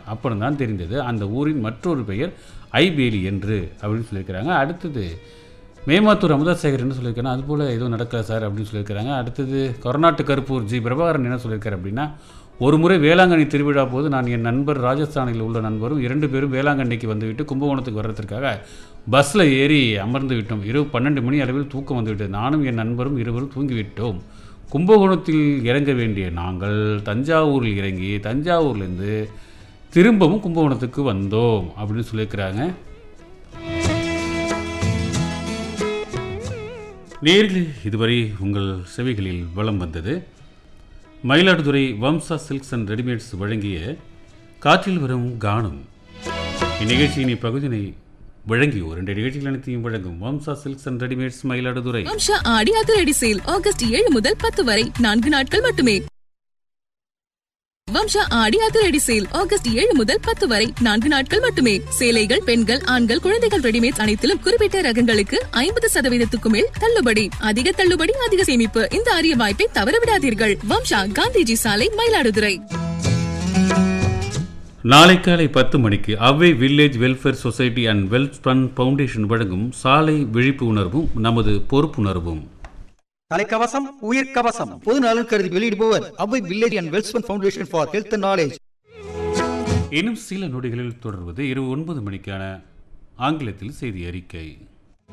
அப்புறம் தான் தெரிந்தது அந்த ஊரின் மற்றொரு பெயர் ஐபேலி என்று அப்படின்னு சொல்லியிருக்கிறாங்க அடுத்தது மேமாத்தூர் அமுதாசேகர் என்ன சொல்லியிருக்காங்க அதுபோல் எதுவும் நடக்கல சார் அப்படின்னு சொல்லியிருக்கிறாங்க அடுத்தது கொரநாட்டு கருப்பூர் ஜி பிரபாகரன் என்ன சொல்லியிருக்காரு அப்படின்னா ஒரு முறை வேளாங்கண்ணி திருவிழா போது நான் என் நண்பர் ராஜஸ்தானில் உள்ள நண்பரும் இரண்டு பேரும் வேளாங்கண்ணிக்கு வந்துவிட்டு கும்பகோணத்துக்கு வர்றதுக்காக பஸ்ஸில் ஏறி அமர்ந்து விட்டோம் இரவு பன்னெண்டு மணி அளவில் தூக்கம் வந்துவிட்டது நானும் என் நண்பரும் இருவரும் தூங்கிவிட்டோம் கும்பகோணத்தில் இறங்க வேண்டிய நாங்கள் தஞ்சாவூரில் இறங்கி தஞ்சாவூர்லேருந்து திரும்பவும் கும்பகோணத்துக்கு வந்தோம் அப்படின்னு சொல்லியிருக்கிறாங்க நேர்களே இதுவரை உங்கள் செவிகளில் வலம் வந்தது Mayiladuthurai Vamsa silks and readymades வழங்கிய காற்றில் வரும் கானம் இந்நிகழ்ச்சியின் இப்பகுதியினை வழங்கியோர் இந்த நிகழ்ச்சிகள் அனைத்தையும் வழங்கும் Vamsa silks and readymades Mayiladuthurai Vamsa Aadi அதிரடி சேல் ஆகஸ்ட் ஏழு முதல் பத்து வரை நான்கு நாட்கள் மட்டுமே வம்சா ஆடி அதிரடி சேல் ஆகஸ்ட் ஏழு முதல் பத்து வரை நான்கு நாட்கள் மட்டுமே சேலைகள் பெண்கள் ஆண்கள் குழந்தைகள் ரெடிமேட் அனைத்திலும் குறிப்பிட்ட ரகங்களுக்கு ஐம்பது சதவீதத்துக்கு மேல் தள்ளுபடி அதிக தள்ளுபடி அதிக சேமிப்பு இந்த அரிய வாய்ப்பை தவறவிடாதீர்கள் வம்சா காந்திஜி சாலை மயிலாடுதுறை நாளை காலை பத்து மணிக்கு Avvai village welfare society and wealth fund foundation வழங்கும் சாலை விழிப்புணர்வும் நமது பொறுப்புணர்வும் தலைக்கவசம் உயிர் கவசம் பொது நலன் கருதி வெளியிடுபவர் Avvai village and wellsman foundation for health and knowledge இன்னும் சில நொடிகளில் தொடர்வது இரவு ஒன்பது மணிக்கான ஆங்கிலத்தில் செய்தி அறிக்கை